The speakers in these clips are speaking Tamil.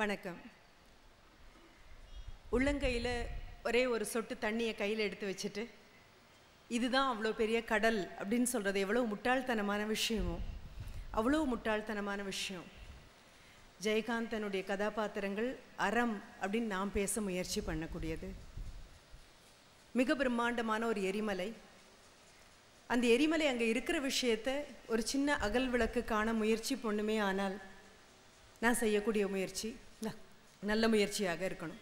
வணக்கம் உள்ளங்கையில் ஒரே ஒரு சொட்டு தண்ணியை கையில் எடுத்து வச்சுட்டு இதுதான் அவ்வளோ பெரிய கடல் அப்படின்னு சொல்கிறது எவ்வளோ முட்டாள்தனமான விஷயமோ அவ்வளோ முட்டாள்தனமான விஷயம் ஜெயகாந்தனுடைய கதாபாத்திரங்கள் அறம் அப்படின்னு நாம் பேச முயற்சி பண்ணக்கூடியது மிக பிரம்மாண்டமான ஒரு எரிமலை அந்த எரிமலை அங்கே இருக்கிற விஷயத்த ஒரு சின்ன அகல் விளக்கு காண முயற்சி பண்ணுமே ஆனால் நான் செய்யக்கூடிய முயற்சி ந- நல்ல முயற்சியாக இருக்கணும்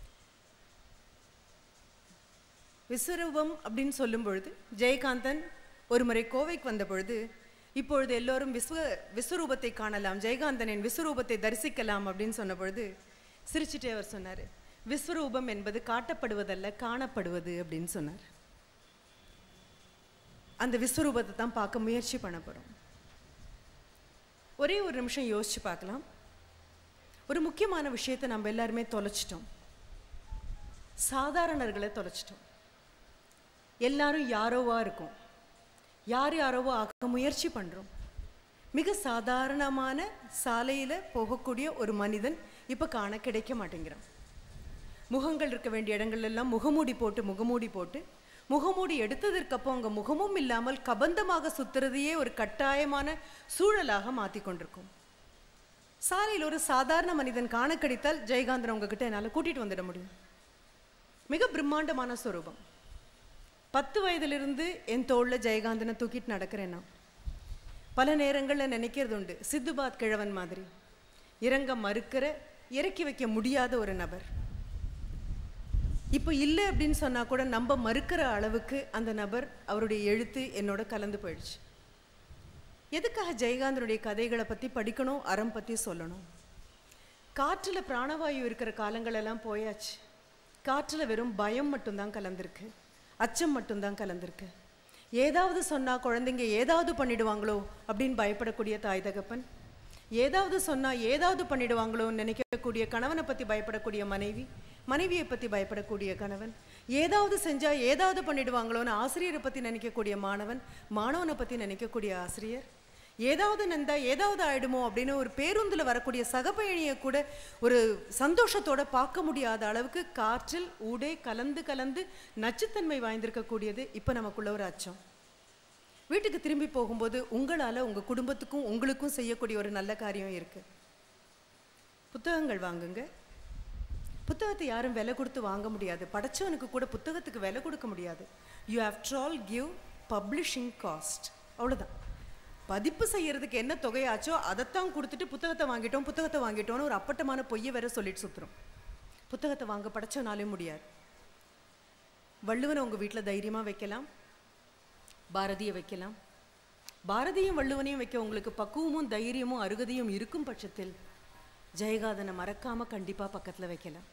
விஸ்வரூபம் அப்படின்னு சொல்லும் பொழுது ஜெயகாந்தன் ஒரு முறை கோவைக்கு வந்த பொழுது இப்பொழுது எல்லோரும் விஸ்வ விஸ்வரூபத்தை காணலாம் ஜெயகாந்தனின் விஸ்வரூபத்தை தரிசிக்கலாம் அப்படின்னு சொன்ன பொழுது சிரிச்சிட்டே அவர் சொன்னார் விஸ்வரூபம் என்பது காட்டப்படுவதல்ல காணப்படுவது அப்படின்னு சொன்னார் அந்த விஸ்வரூபத்தை தான் பார்க்க முயற்சி பண்ண போகிறோம் ஒரே ஒரு நிமிஷம் யோசிச்சு பார்க்கலாம் ஒரு முக்கியமான விஷயத்தை நம்ம எல்லாருமே தொலைச்சிட்டோம் சாதாரணர்களை தொலைச்சிட்டோம் எல்லாரும் யாரோவா இருக்கும் யார் யாரோவோ ஆக்க முயற்சி பண்ணுறோம் மிக சாதாரணமான சாலையில் போகக்கூடிய ஒரு மனிதன் இப்போ காண கிடைக்க மாட்டேங்கிறான் முகங்கள் இருக்க வேண்டிய இடங்கள் எல்லாம் முகமூடி போட்டு முகமூடி போட்டு முகமூடி எடுத்ததற்கு அப்போ அங்கே முகமும் இல்லாமல் கபந்தமாக சுத்துறதையே ஒரு கட்டாயமான சூழலாக மாற்றி கொண்டிருக்கும் சாலையில் ஒரு சாதாரண மனிதன் காண கிடைத்தால் ஜெயகாந்தன் உங்ககிட்ட என்னால் கூட்டிகிட்டு வந்துட முடியும் மிக பிரம்மாண்டமான ஸ்வரூபம் பத்து வயதிலிருந்து என் தோளில் ஜெயகாந்தனை தூக்கிட்டு நடக்கிறேன் நான் பல நேரங்களில் நினைக்கிறது உண்டு சித்துபாத் கிழவன் மாதிரி இறங்க மறுக்கிற இறக்கி வைக்க முடியாத ஒரு நபர் இப்போ இல்லை அப்படின்னு சொன்னா கூட நம்ப மறுக்கிற அளவுக்கு அந்த நபர் அவருடைய எழுத்து என்னோட கலந்து போயிடுச்சு எதுக்காக ஜெயகாந்தனுடைய கதைகளை பற்றி படிக்கணும் அறம் பற்றி சொல்லணும் காற்றில் பிராணவாயு இருக்கிற காலங்கள் எல்லாம் போயாச்சு காற்றில் வெறும் பயம் மட்டும்தான் கலந்திருக்கு அச்சம் மட்டும்தான் கலந்திருக்கு ஏதாவது சொன்னா குழந்தைங்க ஏதாவது பண்ணிடுவாங்களோ அப்படின்னு பயப்படக்கூடிய தாய் தகப்பன் ஏதாவது சொன்னா ஏதாவது பண்ணிடுவாங்களோன்னு நினைக்கக்கூடிய கணவனை பற்றி பயப்படக்கூடிய மனைவி மனைவியை பற்றி பயப்படக்கூடிய கணவன் ஏதாவது செஞ்சா ஏதாவது பண்ணிடுவாங்களோன்னு ஆசிரியரை பற்றி நினைக்கக்கூடிய மாணவன் மாணவனை பற்றி நினைக்கக்கூடிய ஆசிரியர் ஏதாவது நந்தா ஏதாவது ஆயிடுமோ அப்படின்னு ஒரு பேருந்தில் வரக்கூடிய சகபயணியை கூட ஒரு சந்தோஷத்தோட பார்க்க முடியாத அளவுக்கு காற்றில் ஊடே கலந்து கலந்து நச்சுத்தன்மை வாய்ந்திருக்கக்கூடியது இப்போ நமக்குள்ள ஒரு அச்சம் வீட்டுக்கு திரும்பி போகும்போது உங்களால் உங்கள் குடும்பத்துக்கும் உங்களுக்கும் செய்யக்கூடிய ஒரு நல்ல காரியம் இருக்கு புத்தகங்கள் வாங்குங்க புத்தகத்தை யாரும் விலை கொடுத்து வாங்க முடியாது படைச்சவனுக்கு கூட புத்தகத்துக்கு விலை கொடுக்க முடியாது you have to give publishing cost அவ்வளோதான் பதிப்பு செய்யறதுக்கு என்ன தொகையாச்சோ அதைத்தான் கொடுத்துட்டு புத்தகத்தை வாங்கிட்டோம் புத்தகத்தை வாங்கிட்டோம்னு ஒரு அப்பட்டமான பொய்யை வேற சொல்லிட்டு சுத்துறோம் புத்தகத்தை வாங்க படைச்சவனாலே முடியாது வள்ளுவனை உங்கள் வீட்டில் தைரியமாக வைக்கலாம் பாரதியை வைக்கலாம் பாரதியும் வள்ளுவனையும் வைக்க உங்களுக்கு பக்குவமும் தைரியமும் அருகதையும் இருக்கும் பட்சத்தில் ஜெயகாந்தனை மறக்காம கண்டிப்பா பக்கத்துல வைக்கலாம்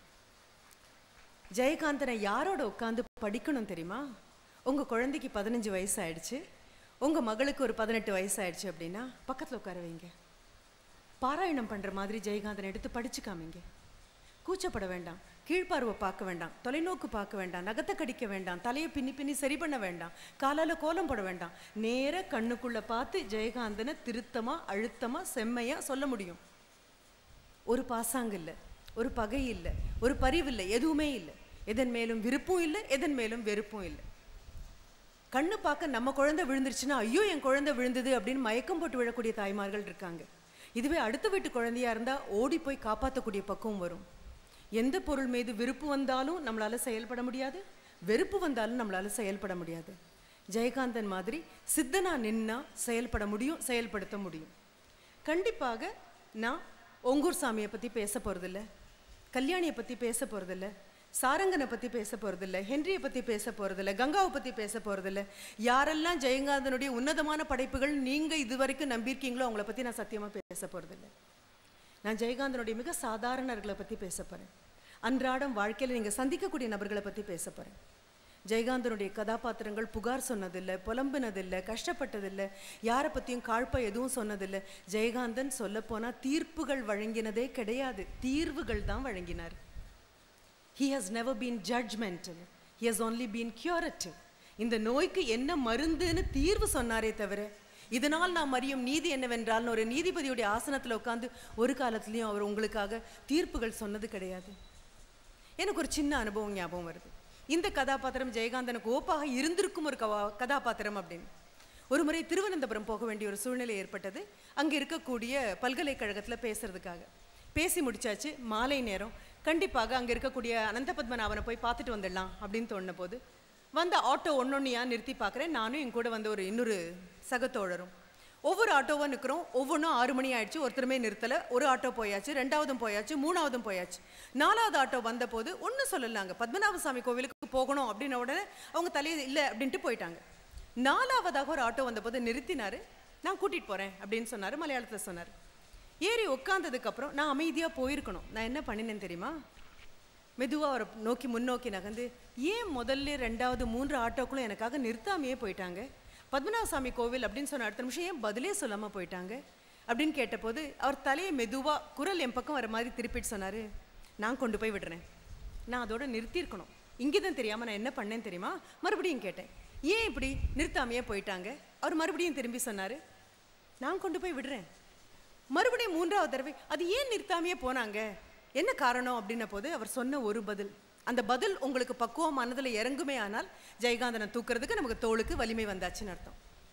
ஜெயகாந்தனை யாரோட உட்காந்து படிக்கணும் தெரியுமா உங்க குழந்தைக்கு பதினஞ்சு வயசு ஆயிடுச்சு உங்க மகளுக்கு ஒரு பதினெட்டு வயசு ஆயிடுச்சு அப்படின்னா பக்கத்துல உட்கார வைங்க பாராயணம் பண்ற மாதிரி ஜெயகாந்தனை எடுத்து படிச்சு காமிங்க கூச்சப்பட வேண்டாம் கீழ்ப்பார்வை பார்க்க வேண்டாம் தொலைநோக்கு பார்க்க வேண்டாம் நகத்தை கடிக்க வேண்டாம் தலையை பின்னி பின்னி சரி பண்ண வேண்டாம் காலால கோலம் போட வேண்டாம் நேர கண்ணுக்குள்ள பார்த்து ஜெயகாந்தனை திருத்தமா அழுத்தமா செம்மையா சொல்ல முடியும் ஒரு பாசாங்கு இல்லை ஒரு பகை இல்லை ஒரு பரிவு இல்லை எதுவுமே இல்லை எதன் மேலும் விருப்பும் இல்லை எதன் மேலும் வெறுப்பும் இல்லை கண்ணு பார்க்க நம்ம குழந்தை விழுந்துருச்சுன்னா ஐயோ என் குழந்தை விழுந்தது அப்படின்னு மயக்கம் போட்டு விழக்கூடிய தாய்மார்கள் இருக்காங்க இதுவே அடுத்த வீட்டு குழந்தையா இருந்தா ஓடி போய் காப்பாற்றக்கூடிய பக்குவம் வரும் எந்த பொருள் மீது விருப்பு வந்தாலும் நம்மளால செயல்பட முடியாது வெறுப்பு வந்தாலும் நம்மளால செயல்பட முடியாது ஜெயகாந்தன் மாதிரி சித்தனா நின்னா செயல்பட முடியும் செயல்படுத்த முடியும் கண்டிப்பாக நான் ஒங்கூர் சாமியை பற்றி பேச போகிறதில்ல கல்யாணியை பற்றி பேச போகிறதில்ல சாரங்கனை பற்றி பேச போகிறதில்ல ஹென்ரியை பற்றி பேச போகிறதில்ல கங்காவை பற்றி பேச போகிறதில்ல யாரெல்லாம் ஜெயகாந்தனுடைய உன்னதமான படைப்புகள் நீங்கள் இதுவரைக்கும் நம்பியிருக்கீங்களோ அவங்கள பற்றி நான் சத்தியமாக பேச போகிறதில்ல நான் ஜெயகாந்தனுடைய மிக சாதாரணர்களை பற்றி பேச போகிறேன் அன்றாடம் வாழ்க்கையில் நீங்கள் சந்திக்கக்கூடிய நபர்களை பற்றி பேச போகிறேன் ஜெயகாந்தனுடைய கதாபாத்திரங்கள் புகார் சொன்னதில்லை புலம்பினதில்லை கஷ்டப்பட்டதில்லை யாரை பற்றியும் காழ்ப்பை எதுவும் சொன்னதில்லை ஜெயகாந்தன் சொல்லப்போனால் தீர்ப்புகள் வழங்கினதே கிடையாது தீர்வுகள் தான் வழங்கினார் he has never been judgmental he has only been curative இந்த நோய்க்கு என்ன மருந்துன்னு தீர்வு சொன்னாரே தவிர இதனால் நாம் அறியும் நீதி என்னவென்றால் ஒரு நீதிபதியுடைய ஆசனத்துல உட்கார்ந்து ஒரு காலத்துலயும் அவர் உங்களுக்காக தீர்ப்புகள் சொன்னது கிடையாது எனக்கு ஒரு சின்ன அனுபவம் ஞாபகம் வருது இந்த கதாபாத்திரம் ஜெயகாந்தனுக்கு ஓப்பாக இருந்திருக்கும் ஒரு கவா- கதாபாத்திரம் அப்படின்னு ஒரு முறை திருவனந்தபுரம் போக வேண்டிய ஒரு சூழ்நிலை ஏற்பட்டது அங்க இருக்கக்கூடிய பல்கலைக்கழகத்துல பேசுறதுக்காக பேசி முடிச்சாச்சு மாலை நேரம் கண்டிப்பாக அங்க இருக்கக்கூடிய அனந்த பத்மநாபனை போய் பார்த்துட்டு வந்துடலாம் அப்படின்னு தோணின போது வந்த ஆட்டோ ஒன்னொன்னையா நிறுத்தி பார்க்குறேன் நானும் என் கூட வந்த ஒரு இன்னொரு சகத்தோழரும் ஒவ்வொரு ஆட்டோவா நிற்கிறோம் ஒவ்வொன்றும் ஆறு மணி ஆயிடுச்சு ஒருத்தருமே நிறுத்தல ஒரு ஆட்டோ போயாச்சு ரெண்டாவதும் போயாச்சு மூணாவதும் போயாச்சு நாலாவது ஆட்டோ வந்தபோது ஒன்றும் சொல்லலாங்க பத்மநாப சாமி கோவிலுக்கு போகணும் அப்படின்ன உடனே அவங்க தலையை இல்லை அப்படின்ட்டு போயிட்டாங்க நாலாவதாக ஒரு ஆட்டோ வந்தபோது நிறுத்தினாரு நான் கூட்டிட்டு போறேன் அப்படின்னு சொன்னாரு மலையாளத்துல சொன்னார் ஏறி உட்காந்ததுக்கு அப்புறம் நான் அமைதியா போயிருக்கணும் நான் என்ன பண்ணினேன் தெரியுமா மெதுவா அவரை நோக்கி முன்னோக்கி நகர்ந்து ஏன் முதல்ல ரெண்டாவது மூன்று ஆட்டோக்களும் எனக்காக நிறுத்தாமையே போயிட்டாங்க பத்மநாப சாமி கோவில் அப்படின்னு சொன்ன அடுத்த நிமிஷம் ஏன் பதிலே சொல்லாம போயிட்டாங்க அப்படின்னு கேட்டபோது அவர் தலையை மெதுவா குரல் என் பக்கம் வர மாதிரி திருப்பிட்டு சொன்னாரு நான் கொண்டு போய் விடுறேன் நான் அதோட நிறுத்தியிருக்கணும் இங்கே தான் தெரியாம நான் என்ன பண்ணேன் தெரியுமா மறுபடியும் கேட்டேன் ஏன் இப்படி நிறுத்தாமையே போயிட்டாங்க அவர் மறுபடியும் திரும்பி சொன்னாரு நான் கொண்டு போய் விடுறேன் மறுபடியும் மூன்றாவது தடவை அது ஏன் நிறுத்தாமையே போனாங்க என்ன காரணம் அப்படின்ன போது அவர் சொன்ன ஒரு பதில் அந்த பதில் உங்களுக்கு பக்குவம் மனதில் இறங்குமே ஆனால் ஜெயகாந்தனை தூக்குறதுக்கு நமக்கு தோளுக்கு வலிமை வந்தாச்சுன்னு அர்த்தம்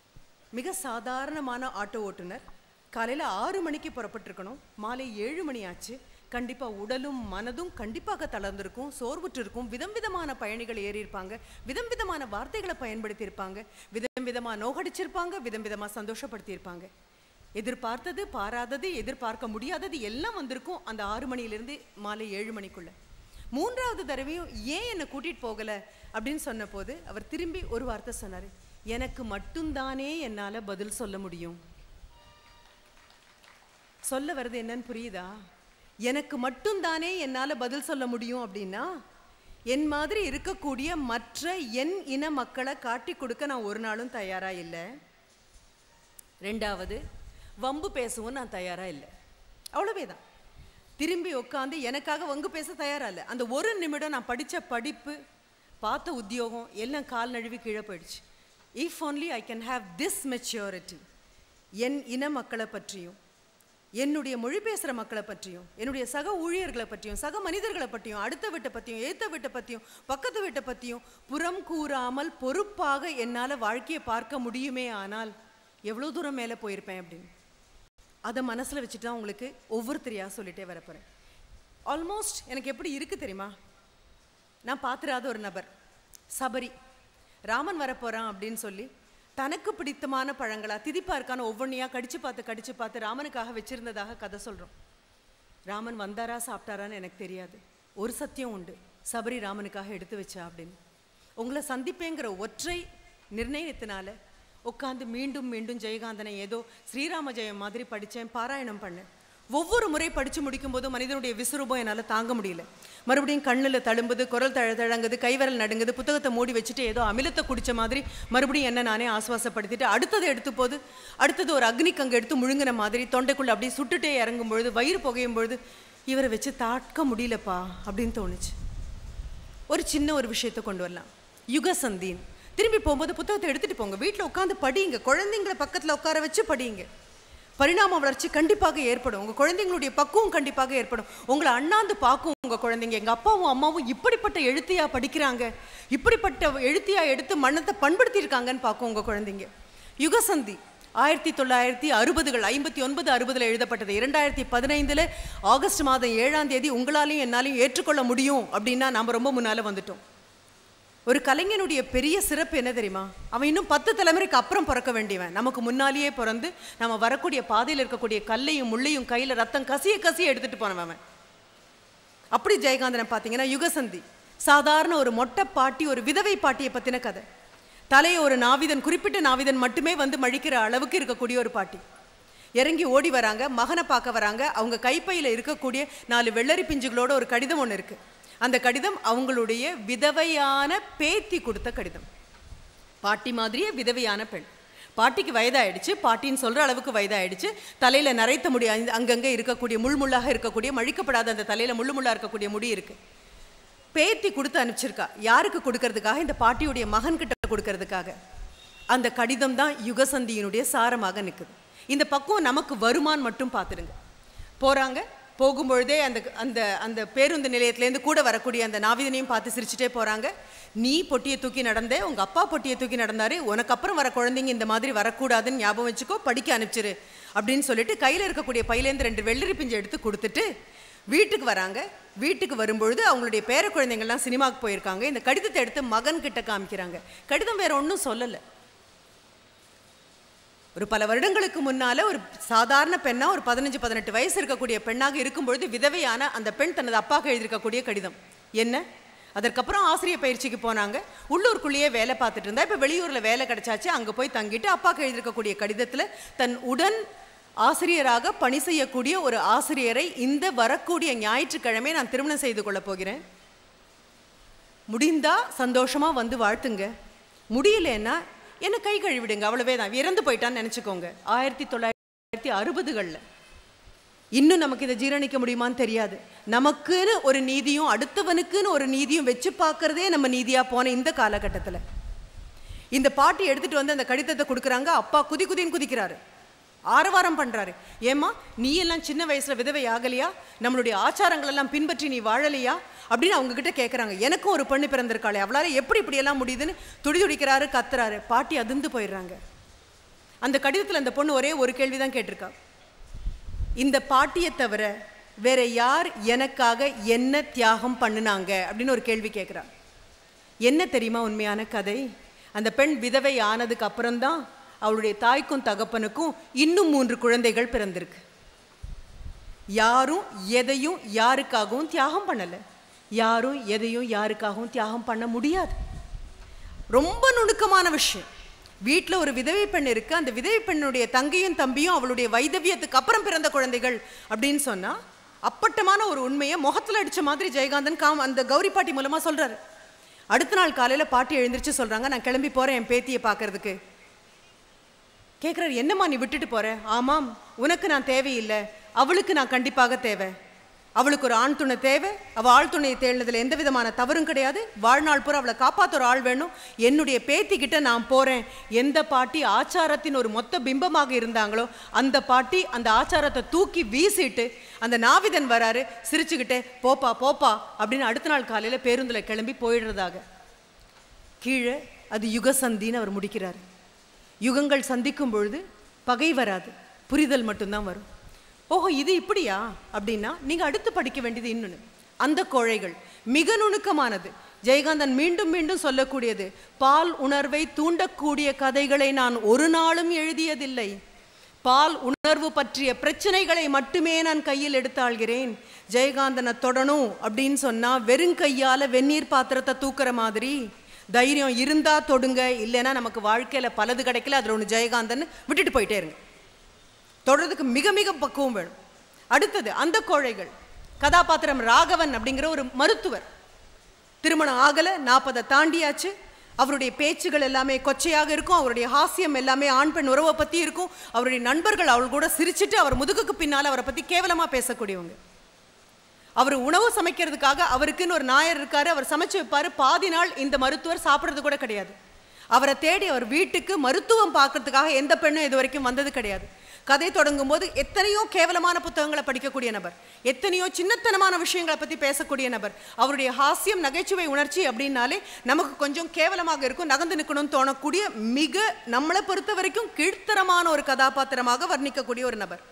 மிக சாதாரணமான ஆட்டோ ஓட்டுநர் காலையில் ஆறு மணிக்கு புறப்பட்டிருக்கணும் மாலை ஏழு மணி ஆச்சு கண்டிப்பாக உடலும் மனதும் கண்டிப்பாக தளர்ந்திருக்கும் சோர்வுற்று இருக்கும் விதம் விதமான பயணிகள் ஏறியிருப்பாங்க விதம் விதமான வார்த்தைகளை பயன்படுத்தியிருப்பாங்க விதம் விதமாக நோகடிச்சிருப்பாங்க விதம் விதமாக சந்தோஷப்படுத்தியிருப்பாங்க எதிர்பார்த்தது பாராதது எதிர்பார்க்க முடியாதது எல்லாம் வந்திருக்கும் அந்த ஆறு மணியிலிருந்து மாலை ஏழு மணிக்குள்ள மூன்றாவது தடவையும் ஏன் என்னை கூட்டிட்டு போகல அப்படின்னு சொன்னபோது அவர் திரும்பி ஒரு வார்த்தை சொன்னாரு எனக்கு மட்டும்தானே என்னால பதில் சொல்ல முடியும் சொல்ல வர்றது என்னன்னு புரியுதா எனக்கு மட்டும்தானே என்னால பதில் சொல்ல முடியும் அப்படின்னா என் மாதிரி இருக்கக்கூடிய மற்ற என் இன மக்களை காட்டி கொடுக்க நான் ஒரு நாளும் தயாரா இல்லை ரெண்டாவது வம்பு பேசவும் நான் தயாரா இல்லை அவ்வளவே தான் திரும்பி உட்காந்து எனக்காக வங்கு பேச தயாரா இல்லை அந்த ஒரு நிமிடம் நான் படிச்ச படிப்பு பார்த்த உத்தியோகம் எல்லாம் கால் நழுவி கீழே போயிடுச்சு if only I can have this maturity என் இன மக்களை பற்றியும் என்னுடைய மொழி பேசுகிற மக்களை பற்றியும் என்னுடைய சக ஊழியர்களை பற்றியும் சக மனிதர்களை பற்றியும் அடுத்த வீட்டை பற்றியும் ஏத்த வீட்டை பற்றியும் பக்கத்து வீட்டை பற்றியும் புறம் கூறாமல் பொறுப்பாக என்னால் வாழ்க்கையை பார்க்க முடியுமே ஆனால் எவ்வளோ தூரம் மேலே போயிருப்பேன் அப்படின்னு அதை மனசில் வச்சுட்டு தான் உங்களுக்கு ஒவ்வொருத்தரையாக சொல்லிட்டே வரப்போகிறேன் ஆல்மோஸ்ட் எனக்கு எப்படி இருக்கு தெரியுமா நான் பார்த்துராத ஒரு நபர் சபரி ராமன் வரப்போறான் அப்படின்னு சொல்லி தனக்கு பிடித்தமான பழங்களா திதிப்பா இருக்கான ஒவ்வொன்றையா கடிச்சு பார்த்து கடிச்சு பார்த்து ராமனுக்காக வச்சிருந்ததாக கதை சொல்றோம் ராமன் வந்தாரா சாப்பிட்டாரான்னு எனக்கு தெரியாது ஒரு சத்தியம் உண்டு சபரி ராமனுக்காக எடுத்து வச்சா அப்படின்னு உங்களை சந்திப்பேங்கிற ஒற்றை நிர்ணயத்தினால உட்காந்து மீண்டும் மீண்டும் ஜெயகாந்தனை ஏதோ ஸ்ரீராம ஜெயம் மாதிரி படித்தேன் பாராயணம் பண்ணேன் ஒவ்வொரு முறை படித்து முடிக்கும்போதும் மனிதனுடைய விசுரூபம் என்னால் தாங்க முடியல மறுபடியும் கண்ணில் தழும்புது குரல் தழ தழங்குது கைவரல் நடுங்குது புத்தகத்தை மூடி வச்சுட்டு ஏதோ அமிலத்தை குடிச்ச மாதிரி மறுபடியும் என்ன நானே ஆசுவாசப்படுத்திட்டு அடுத்தது எடுத்து போது அடுத்தது ஒரு அக்னி கங்கு எடுத்து முழுங்கின மாதிரி தொண்டைக்குள்ள அப்படியே சுட்டுட்டே இறங்கும் பொழுது வயிறு புகையும் பொழுது இவரை வச்சு தாட்க முடியலப்பா அப்படின்னு தோணுச்சு ஒரு சின்ன ஒரு விஷயத்தை கொண்டு வரலாம் யுகசந்தீன் திரும்பி போகும்போது புத்தகத்தை எடுத்துட்டு போங்க வீட்டில் உட்காந்து படிங்க குழந்தைங்களை பக்கத்தில் உட்கார வச்சு படிங்க பரிணாம வளர்ச்சி கண்டிப்பாக ஏற்படும் உங்கள் குழந்தைங்களுடைய பக்குவம் கண்டிப்பாக ஏற்படும் உங்களை அண்ணாந்து பார்க்கும் உங்கள் குழந்தைங்க எங்கள் அப்பாவும் அம்மாவும் இப்படிப்பட்ட எழுத்தியா படிக்கிறாங்க இப்படிப்பட்ட எழுத்தியா எடுத்து மனத்தை பண்படுத்தியிருக்காங்கன்னு பார்க்கும் உங்கள் குழந்தைங்க யுகசந்தி ஆயிரத்தி தொள்ளாயிரத்தி அறுபதுகள் ஐம்பத்தி ஒன்பது அறுபதுல எழுதப்பட்டது இரண்டாயிரத்தி பதினைந்துல ஆகஸ்ட் மாதம் ஏழாம் தேதி உங்களாலையும் என்னாலையும் ஏற்றுக்கொள்ள முடியும் அப்படின்னா நாம ரொம்ப முன்னால வந்துட்டோம் ஒரு கலைஞனுடைய பெரிய சிறப்பு என்ன தெரியுமா அவன் இன்னும் பத்து தலைமுறைக்கு அப்புறம் பிறக்க வேண்டியவன் நமக்கு முன்னாலேயே பிறந்து நம்ம வரக்கூடிய பாதையில் இருக்கக்கூடிய கல்லையும் முள்ளையும் கையில ரத்தம் கசிய கசிய எடுத்துட்டு போனவன் அவன். அப்படி ஜெயகாந்தனை பார்த்தீங்கன்னா யுகசந்தி சாதாரண ஒரு மொட்டை பாட்டி ஒரு விதவை பாட்டியை பத்தின கதை தலையை ஒரு நாவிதன் குறிப்பிட்ட நாவிதன் மட்டுமே வந்து மழிக்கிற அளவுக்கு இருக்கக்கூடிய ஒரு பாட்டி இறங்கி ஓடி வராங்க மகனை பார்க்க வராங்க அவங்க கைப்பையில் இருக்கக்கூடிய நாலு வெள்ளரி பிஞ்சுகளோட ஒரு கடிதம் ஒன்று இருக்கு அந்த கடிதம் அவங்களுடைய விதவையான பேத்தி கொடுத்த கடிதம் பாட்டி மாதிரியே விதவையான பெண் பாட்டிக்கு வயதாயிடுச்சு பாட்டின்னு சொல்ற அளவுக்கு வயதாயிடுச்சு தலையில நரைத்த முடி அங்க- அங்கங்க இருக்கக்கூடிய முள் முள்ளாக இருக்கக்கூடிய மழிக்கப்படாத அந்த தலையில முள்ளு முள்ளா இருக்கக்கூடிய முடி இருக்கு பேத்தி கொடுத்து அனுப்பிச்சிருக்கா யாருக்கு கொடுக்கறதுக்காக இந்த பாட்டியுடைய மகன் கிட்ட கொடுக்கறதுக்காக அந்த கடிதம் தான் யுகசந்தியினுடைய சாரமாக நிற்குது இந்த பக்குவம் நமக்கு வருமான்னு மட்டும் பார்த்துடுங்க போகிறாங்க போகும்பொழுதே அந்த அந்த அந்த பேருந்து நிலையத்திலேருந்து கூட வரக்கூடிய அந்த நாவிதனையும் பார்த்து சிரிச்சுட்டே போகிறாங்க நீ பொட்டியை தூக்கி நடந்தே உங்கள் அப்பா பொட்டியை தூக்கி நடந்தாரு உனக்கு அப்புறம் வர குழந்தைங்க இந்த மாதிரி வரக்கூடாதுன்னு ஞாபகம் வச்சுக்கோ படிக்க அனுப்பிச்சிரு அப்படின்னு சொல்லிட்டு கையில் இருக்கக்கூடிய பையிலேருந்து ரெண்டு வெள்ளரி பிஞ்சை எடுத்து கொடுத்துட்டு வீட்டுக்கு வராங்க வீட்டுக்கு வரும்பொழுது அவங்களுடைய பேர குழந்தைங்கள்லாம் சினிமாவுக்கு போயிருக்காங்க இந்த கடிதத்தை எடுத்து மகன் கிட்ட காமிக்கிறாங்க கடிதம் வேற ஒன்றும் சொல்லலை ஒரு பல வருடங்களுக்கு முன்னால ஒரு சாதாரண பெண்ணா ஒரு பதினஞ்சு பதினெட்டு வயசு இருக்கக்கூடிய பெண்ணாக இருக்கும்பொழுது விதவையான அந்த பெண் தனது அப்பாவுக்கு எழுதியிருக்கக்கூடிய கடிதம் என்ன அதற்கப்புறம் ஆசிரியர் பயிற்சிக்கு போனாங்க உள்ளூருக்குள்ளேயே வேலை பார்த்துட்டு இருந்தா இப்போ வெளியூரில் வேலை கிடைச்சாச்சு அங்கே போய் தங்கிட்டு அப்பாவுக்கு எழுதியிருக்கக்கூடிய கடிதத்தில் தன் உடன் ஆசிரியராக பணி செய்யக்கூடிய ஒரு ஆசிரியரை இந்த வரக்கூடிய ஞாயிற்றுக்கிழமை நான் திருமணம் செய்து கொள்ளப் போகிறேன் முடிந்தா சந்தோஷமா வந்து வாழ்த்துங்க முடியலன்னா என்ன கை கழுவிடுங்க அவ்வளவே தான் இறந்து போயிட்டான்னு நினச்சிக்கோங்க ஆயிரத்தி தொள்ளாயிரத்தி அறுபதுகளில் இன்னும் நமக்கு இதை ஜீரணிக்க முடியுமான்னு தெரியாது நமக்குன்னு ஒரு நீதியும் அடுத்தவனுக்குன்னு ஒரு நீதியும் வச்சு பார்க்கறதே நம்ம நீதியா போன இந்த காலகட்டத்தில் இந்த பாட்டி எடுத்துட்டு வந்து அந்த கடிதத்தை கொடுக்குறாங்க அப்பா குதி குதின்னு குதிக்கிறாரு ஆரவாரம் பண்றாரு ஏம்மா நீ எல்லாம் சின்ன வயசுல விதவை ஆகலையா நம்மளுடைய ஆச்சாரங்கள் எல்லாம் பின்பற்றி நீ வாழலையா அப்படின்னு அவங்க கிட்ட கேட்குறாங்க எனக்கும் ஒரு பெண்ணு பிறந்திருக்காளே அவளால எப்படி இப்படியெல்லாம் முடியுதுன்னு துடி துடிக்கிறாரு கத்துறாரு பாட்டி அதிர்ந்து போயிடுறாங்க அந்த கடிதத்தில் அந்த பொண்ணு ஒரே ஒரு கேள்வி தான் கேட்டிருக்கா இந்த பாட்டியை தவிர வேற யார் எனக்காக என்ன தியாகம் பண்ணுனாங்க அப்படின்னு ஒரு கேள்வி கேட்குறா என்ன தெரியுமா உண்மையான கதை அந்த பெண் விதவை ஆனதுக்கு அப்புறம்தான் அவளுடைய தாய்க்கும் தகப்பனுக்கும் இன்னும் மூன்று குழந்தைகள் பிறந்திருக்கு யாரும் எதையும் யாருக்காகவும் தியாகம் பண்ணலை யாரும் எதையும் யாருக்காகவும் தியாகம் பண்ண முடியாது ரொம்ப நுணுக்கமான விஷயம் வீட்டில் ஒரு விதவை பெண் இருக்கு அந்த விதவை பெண்ணுடைய தங்கையும் தம்பியும் அவளுடைய வைதவியத்துக்கு அப்புறம் பிறந்த குழந்தைகள் அப்படின்னு சொன்னா அப்பட்டமான ஒரு உண்மையை முகத்துல அடிச்ச மாதிரி ஜெயகாந்தன் காம் அந்த கௌரி பாட்டி மூலமா சொல்றாரு அடுத்த நாள் காலையில பாட்டி எழுந்திருச்சு சொல்றாங்க நான் கிளம்பி போறேன் என் பேத்தியை பார்க்கறதுக்கு கேட்குறாரு என்னம்மா நீ விட்டுட்டு போற ஆமாம் உனக்கு நான் தேவையில்லை அவளுக்கு நான் கண்டிப்பாக தேவை அவளுக்கு ஒரு ஆண் துணை தேவை அவள் ஆள் துணையை தேடினதுல எந்த விதமான தவறும் கிடையாது வாழ்நாள் பூரா அவளை காப்பாற்ற ஒரு ஆள் வேணும் என்னுடைய பேத்திக்கிட்ட நான் போறேன் எந்த பாட்டி ஆச்சாரத்தின் ஒரு மொத்த பிம்பமாக இருந்தாங்களோ அந்த பாட்டி அந்த ஆச்சாரத்தை தூக்கி வீசிட்டு அந்த நாவிதன் வராரு சிரிச்சுக்கிட்டே போப்பா போப்பா அப்படின்னு அடுத்த நாள் காலையில பேருந்துல கிளம்பி போயிடுறதாக கீழே அது யுகசந்தின்னு அவர் முடிக்கிறார் யுகங்கள் சந்திக்கும் பொழுது பகை வராது புரிதல் மட்டும்தான் வரும் ஓஹோ இது இப்படியா அப்படின்னா நீங்க அடுத்து படிக்க வேண்டியது இன்னொன்று அந்த கோழைகள் மிக நுணுக்கமானது ஜெயகாந்தன் மீண்டும் மீண்டும் சொல்லக்கூடியது பால் உணர்வை தூண்டக்கூடிய கதைகளை நான் ஒரு நாளும் எழுதியதில்லை பால் உணர்வு பற்றிய பிரச்சனைகளை மட்டுமே நான் கையில் எடுத்தாள்கிறேன் ஜெயகாந்தனை தொடணும் அப்படின்னு சொன்னா வெறும் கையால வெந்நீர் பாத்திரத்தை தூக்குற மாதிரி தைரியம் இருந்தா தொடுங்க இல்லைன்னா நமக்கு வாழ்க்கையில பலது கிடைக்கல அதுல ஒன்று ஜெயகாந்தன் விட்டுட்டு போயிட்டே இருங்க தொடர்றதுக்கு மிக மிக பக்குவம் வேணும் அடுத்தது அந்த கோழைகள் கதாபாத்திரம் ராகவன் அப்படிங்கிற ஒரு மருத்துவர் திருமணம் ஆகலை நாற்பதை தாண்டியாச்சு அவருடைய பேச்சுகள் எல்லாமே கொச்சையாக இருக்கும் அவருடைய ஹாஸ்யம் எல்லாமே ஆண் பெண் உறவை பற்றி இருக்கும் அவருடைய நண்பர்கள் அவள் கூட சிரிச்சிட்டு அவர் முதுகுக்கு பின்னால் அவரை பற்றி கேவலமாக பேசக்கூடியவங்க அவர் உணவு சமைக்கிறதுக்காக அவருக்குன்னு ஒரு நாயர் இருக்காரு அவர் சமைச்சு வைப்பாரு பாதி நாள் இந்த மருத்துவர் சாப்பிட்றது கூட கிடையாது அவரை தேடி அவர் வீட்டுக்கு மருத்துவம் பார்க்கறதுக்காக எந்த பெண்ணும் இது வரைக்கும் வந்தது கிடையாது கதை தொடங்கும் போது எத்தனையோ கேவலமான புத்தகங்களை படிக்கக்கூடிய நபர் எத்தனையோ சின்னத்தனமான விஷயங்களை பற்றி பேசக்கூடிய நபர் அவருடைய ஹாஸ்யம் நகைச்சுவை உணர்ச்சி அப்படின்னாலே நமக்கு கொஞ்சம் கேவலமாக இருக்கும் நகர்ந்து நிற்கணும்னு தோணக்கூடிய மிக நம்மளை பொறுத்த வரைக்கும் கீழ்த்தரமான ஒரு கதாபாத்திரமாக வர்ணிக்கக்கூடிய ஒரு நபர்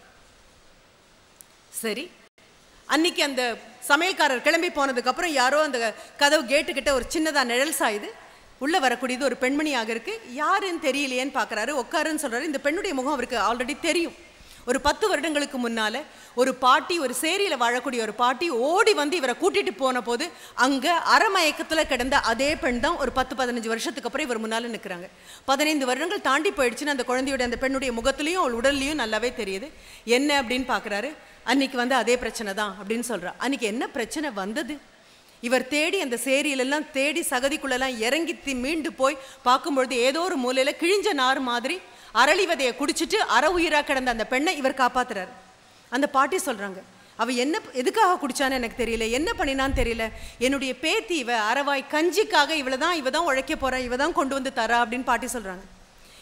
சரி அன்னைக்கு அந்த சமையல்காரர் கிளம்பி போனதுக்கு அப்புறம் யாரோ அந்த கதவு கேட்டுக்கிட்ட ஒரு சின்னதா நிழல் சாயுது உள்ள வரக்கூடியது ஒரு பெண்மணியாக இருக்கு யாருன்னு தெரியலையேன்னு பார்க்கறாரு உட்காருன்னு சொல்றாரு இந்த பெண்ணுடைய முகம் அவருக்கு ஆல்ரெடி தெரியும் ஒரு பத்து வருடங்களுக்கு முன்னால ஒரு பாட்டி ஒரு சேரியில வாழக்கூடிய ஒரு பாட்டி ஓடி வந்து இவரை கூட்டிட்டு போன போது அங்க அறமயக்கத்துல கிடந்த அதே பெண் தான் ஒரு பத்து பதினஞ்சு வருஷத்துக்கு அப்புறம் இவர் முன்னால நிற்கிறாங்க பதினைந்து வருடங்கள் தாண்டி போயிடுச்சுன்னு அந்த குழந்தையோட அந்த பெண்ணுடைய முகத்துலயும் அவள் உடல்லையும் நல்லாவே தெரியுது என்ன அப்படின்னு பார்க்கறாரு அன்னைக்கு வந்து அதே பிரச்சனை தான் அப்படின்னு சொல்றா அன்னைக்கு என்ன பிரச்சனை வந்தது இவர் தேடி அந்த சேரியிலெல்லாம் தேடி சகதிக்குள்ளெல்லாம் இறங்கி தி- மீண்டு போய் பார்க்கும்பொழுது ஏதோ ஒரு மூலையில கிழிஞ்ச நார் மாதிரி அரளி விதையை குடிச்சிட்டு அற உயிரா கிடந்த அந்த பெண்ணை இவர் காப்பாத்துறாரு அந்த பாட்டி சொல்றாங்க அவ என்ன எதுக்காக குடிச்சான்னு எனக்கு தெரியல என்ன பண்ணினான்னு தெரியல என்னுடைய பேத்தி இவ அரவாய் கஞ்சிக்காக இவளை தான் இவ தான் உழைக்க போறா இவ தான் கொண்டு வந்து தரா அப்படின்னு பாட்டி சொல்றாங்க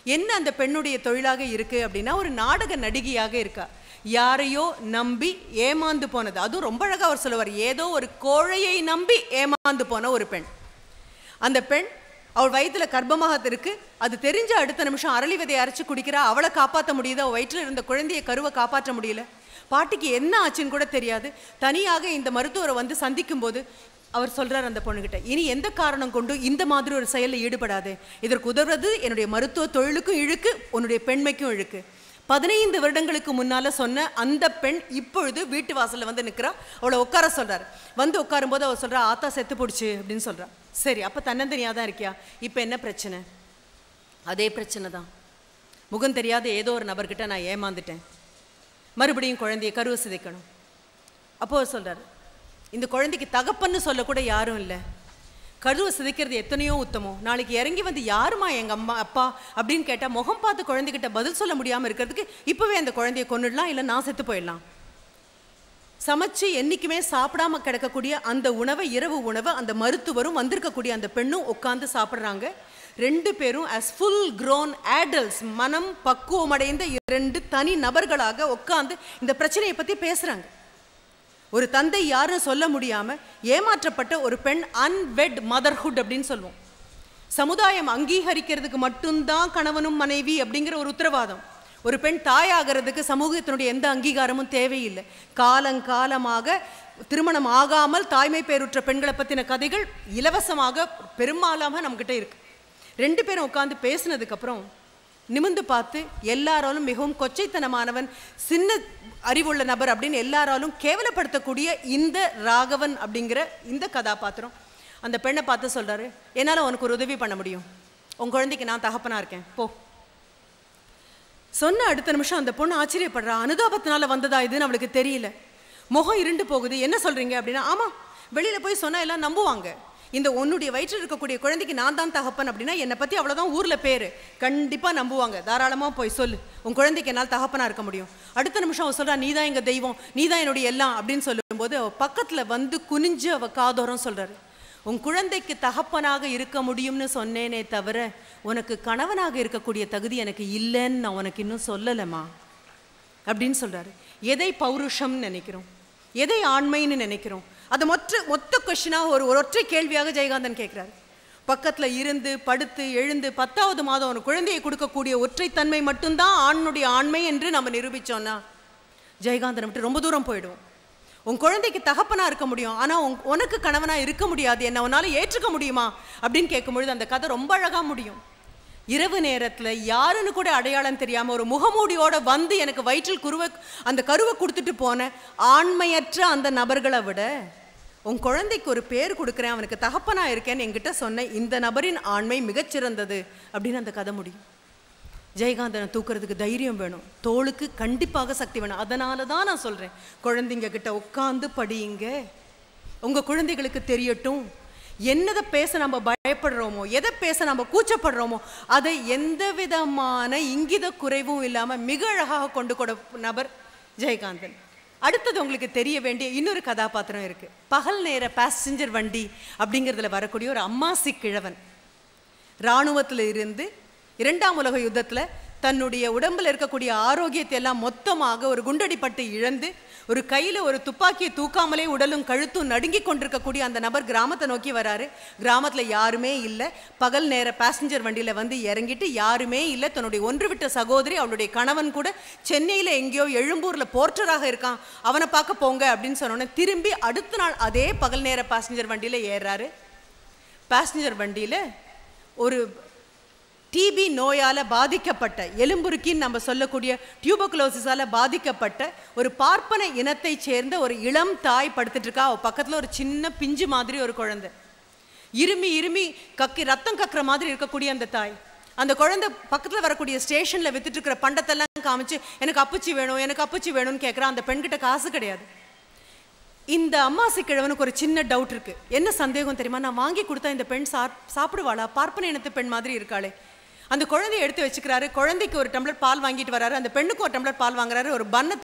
என்ன அந்த பெண்ணுடைய தொழிலாக இருக்கு அப்படின்னா ஒரு நாடக நடிகையாக இருக்கா யாரையோ நம்பி ஏமாந்து போனது அதுவும் ரொம்ப அழகா அவர் சொல்லுவார் ஏதோ ஒரு கோழையை நம்பி ஏமாந்து போன ஒரு பெண் அந்த பெண் அவள் வயித்துல கர்ப்பமாக இருக்கு அது தெரிஞ்ச அடுத்த நிமிஷம் அரளி விதையை அரைச்சு குடிக்கிறா அவளை காப்பாற்ற முடியுது அவள் வயிற்றில் இருந்த குழந்தையை கருவை காப்பாற்ற முடியல பாட்டிக்கு என்ன ஆச்சுன்னு கூட தெரியாது தனியாக இந்த மருத்துவரை வந்து சந்திக்கும் போது அவர் சொல்றார் அந்த பொண்ணுகிட்ட இனி எந்த காரணம் கொண்டு இந்த மாதிரி ஒரு செயலில் ஈடுபடாதே இதற்கு உதவுறது என்னுடைய மருத்துவ தொழிலுக்கும் இழுக்கு உன்னுடைய பெண்மைக்கும் இழுக்கு பதினைந்து வருடங்களுக்கு முன்னால சொன்ன அந்த பெண் இப்பொழுது வீட்டு வாசல்ல வந்து நிக்கிறா அவளை உட்கார சொல்றாரு வந்து உட்காரும்போது அவ சொல்றா ஆத்தா செத்து போடுச்சு அப்படின்னு சொல்றா சரி அப்ப தன்னந்தனியா தான் இருக்கியா இப்ப என்ன பிரச்சனை அதே பிரச்சனை தான் முகம் தெரியாத ஏதோ ஒரு நபர்கிட்ட நான் ஏமாந்துட்டேன் மறுபடியும் குழந்தைய கருவை சிதைக்கணும் அப்போ அவர் சொல்றாரு இந்த குழந்தைக்கு தகப்பன்னு சொல்லக்கூட யாரும் இல்லை கருவை சிதைக்கிறது எத்தனையோ உத்தமம் நாளைக்கு இறங்கி வந்து யாருமா எங்க அம்மா அப்பா அப்படின்னு கேட்டா முகம் பார்த்து குழந்தைகிட்ட பதில் சொல்ல முடியாம இருக்கிறதுக்கு இப்பவே அந்த குழந்தைய கொன்னுடலாம் இல்லை நான் செத்து போயிடலாம் சமைச்சு என்னைக்குமே சாப்பிடாம கிடக்கக்கூடிய அந்த உணவை இரவு உணவை அந்த மருத்துவரும் வந்திருக்கக்கூடிய அந்த பெண்ணும் உட்காந்து சாப்பிட்றாங்க ரெண்டு பேரும் as ஃபுல் grown adults மனம் பக்குவமடைந்த இரண்டு தனி நபர்களாக உட்காந்து இந்த பிரச்சனையை பத்தி பேசுறாங்க ஒரு தந்தை யாரும் சொல்ல முடியாம ஏமாற்றப்பட்ட ஒரு பெண் அன்வெட் மதர்ஹுட் அப்படின்னு சொல்லுவோம் சமுதாயம் அங்கீகரிக்கிறதுக்கு மட்டும்தான் கணவனும் மனைவி அப்படிங்கிற ஒரு உத்தரவாதம் ஒரு பெண் தாயாகிறதுக்கு சமூகத்தினுடைய எந்த அங்கீகாரமும் தேவையில்லை காலங்காலமாக திருமணம் ஆகாமல் தாய்மை பேருற்ற பெண்களை பத்தின கதைகள் இலவசமாக பெரும்பாலாக நம்மகிட்ட இருக்கு ரெண்டு பேரும் உட்காந்து பேசினதுக்கு அப்புறம் நிமிந்து பார்த்து எல்லாராலும் மிகவும் கொச்சைத்தனமானவன் சின்ன அறிவுள்ள நபர் அப்படின்னு எல்லாராலும் கேவலப்படுத்தக்கூடிய இந்த ராகவன் அப்படிங்கிற இந்த கதாபாத்திரம் அந்த பெண்ணை பார்த்து சொல்றாரு என்னால் உனக்கு ஒரு உதவி பண்ண முடியும் உன் குழந்தைக்கு நான் தகப்பனா இருக்கேன் போ சொன்ன அடுத்த நிமிஷம் அந்த பொண்ணு ஆச்சரியப்படுறா அனுதாபத்தினால வந்ததா இதுன்னு அவளுக்கு தெரியல முகம் இருண்டு போகுது என்ன சொல்றீங்க அப்படின்னா ஆமா வெளியில போய் சொன்னா எல்லாம் நம்புவாங்க இந்த உன்னுடைய வயிற்றில் இருக்கக்கூடிய குழந்தைக்கு நான் தான் தகப்பன் அப்படின்னா என்னை பத்தி அவ்வளவுதான் ஊர்ல பேரு கண்டிப்பா நம்புவாங்க தாராளமா போய் சொல்லு உன் குழந்தைக்கு என்னால் தகப்பனா இருக்க முடியும் அடுத்த நிமிஷம் அவ சொல்றா நீதான் எங்க தெய்வம் நீதான் என்னுடைய எல்லாம் அப்படின்னு சொல்லும்போது அவ பக்கத்துல வந்து குனிஞ்சு அவ காதோரம் சொல்றாரு உன் குழந்தைக்கு தகப்பனாக இருக்க முடியும்னு சொன்னேனே தவிர உனக்கு கணவனாக இருக்கக்கூடிய தகுதி எனக்கு இல்லைன்னு நான் உனக்கு இன்னும் சொல்லலைம்மா அப்படின்னு சொல்றாரு எதை பௌருஷம்னு நினைக்கிறோம் எதை ஆண்மைன்னு நினைக்கிறோம் அது மொத்த மொத்த கொஷினாக ஒரு ஒரு ஒற்றை கேள்வியாக ஜெயகாந்தன் கேட்குறாரு பக்கத்துல இருந்து படுத்து எழுந்து பத்தாவது மாதம் ஒரு குழந்தையை கொடுக்கக்கூடிய ஒற்றைத்தன்மை மட்டும்தான் ஆணுடைய ஆண்மை என்று நம்ம நிரூபிச்சோம்னா ஜெயகாந்தனை விட்டு ரொம்ப தூரம் போயிடுவோம் உன் குழந்தைக்கு தகப்பனா இருக்க முடியும் ஆனா உன் உனக்கு கணவனா இருக்க முடியாது என்ன உன்னால ஏற்றுக்க முடியுமா அப்படின்னு கேட்கும்பொழுது அந்த கதை ரொம்ப அழகா முடியும் இரவு நேரத்துல யாருன்னு கூட அடையாளம் தெரியாம ஒரு முகமூடியோட வந்து எனக்கு வயிற்றில் குருவை அந்த கருவை கொடுத்துட்டு போன ஆண்மையற்ற அந்த நபர்களை விட உன் குழந்தைக்கு ஒரு பேர் கொடுக்குறேன் அவனுக்கு தகப்பனா இருக்கேன்னு என்கிட்ட சொன்ன இந்த நபரின் ஆண்மை மிகச்சிறந்தது அப்படின்னு அந்த கதை முடியும் ஜெயகாந்தனை தூக்குறதுக்கு தைரியம் வேணும் தோளுக்கு கண்டிப்பாக சக்தி வேணும் அதனால தான் நான் சொல்றேன் குழந்தைங்க கிட்ட உட்காந்து படியுங்க உங்க குழந்தைகளுக்கு தெரியட்டும் என்னதை பேச நம்ம பயப்படுறோமோ எதை பேச நம்ம கூச்சப்படுறோமோ அதை எந்த விதமான இங்கித குறைவும் இல்லாம மிக அழகாக கொண்டு கொட நபர் ஜெயகாந்தன் அடுத்தது உங்களுக்கு தெரிய வேண்டிய இன்னொரு கதாபாத்திரம் இருக்கு பகல் நேர பேசஞ்சர் வண்டி அப்படிங்கிறதுல வரக்கூடிய ஒரு அம்மாசி கிழவன் இராணுவத்தில் இருந்து இரண்டாம் உலக யுத்தத்துல தன்னுடைய உடம்புல இருக்கக்கூடிய ஆரோக்கியத்தை எல்லாம் மொத்தமாக ஒரு குண்டடிப்பட்டு இழந்து ஒரு கையில ஒரு துப்பாக்கியை தூக்காமலே உடலும் கழுத்தும் நடுங்கி கொண்டிருக்கக்கூடிய அந்த நபர் கிராமத்தை நோக்கி வராரு கிராமத்துல யாருமே இல்லை பகல் நேர பேசஞ்சர் வண்டியில வந்து இறங்கிட்டு யாருமே இல்லை தன்னுடைய ஒன்று விட்ட சகோதரி அவளுடைய கணவன் கூட சென்னையில எங்கேயோ எழும்பூர்ல போர்ட்டராக இருக்கான் அவனை பார்க்க போங்க அப்படின்னு சொன்னோன்னே திரும்பி அடுத்த நாள் அதே பகல் நேர பேசஞ்சர் வண்டியில ஏறுறாரு பேசஞ்சர் வண்டியில ஒரு டிபி நோயால பாதிக்கப்பட்ட எலும்புருக்கின்னு நம்ம சொல்லக்கூடிய டியூபகுலோசிஸால பாதிக்கப்பட்ட ஒரு பார்ப்பன இனத்தைச் சேர்ந்த ஒரு இளம் தாய் படுத்துட்டு இருக்கா அவ பக்கத்துல ஒரு சின்ன பிஞ்சு மாதிரி ஒரு குழந்தை இருமி இருமி கக்கி ரத்தம் கக்குற மாதிரி இருக்கக்கூடிய அந்த தாய் அந்த குழந்தை பக்கத்துல வரக்கூடிய ஸ்டேஷன்ல வித்துட்டு இருக்கிற பண்டத்தெல்லாம் காமிச்சு எனக்கு அப்புச்சி வேணும் எனக்கு அப்புச்சி வேணும்னு கேட்குறான் அந்த பெண்கிட்ட காசு கிடையாது இந்த அம்மாசி கிழவனுக்கு ஒரு சின்ன டவுட் இருக்கு என்ன சந்தேகம் தெரியுமா நான் வாங்கி கொடுத்தா இந்த பெண் சா சாப்பிடுவாளா பார்ப்பன இனத்து பெண் மாதிரி இருக்காளே அந்த குழந்தைய எடுத்து வச்சுக்கிறாரு குழந்தைக்கு ஒரு டம்ளர் பால் வாங்கிட்டு வராரு அந்த பெண்ணுக்கு ஒரு டம்ளர் பால் வாங்குறாரு ஒரு பன்னை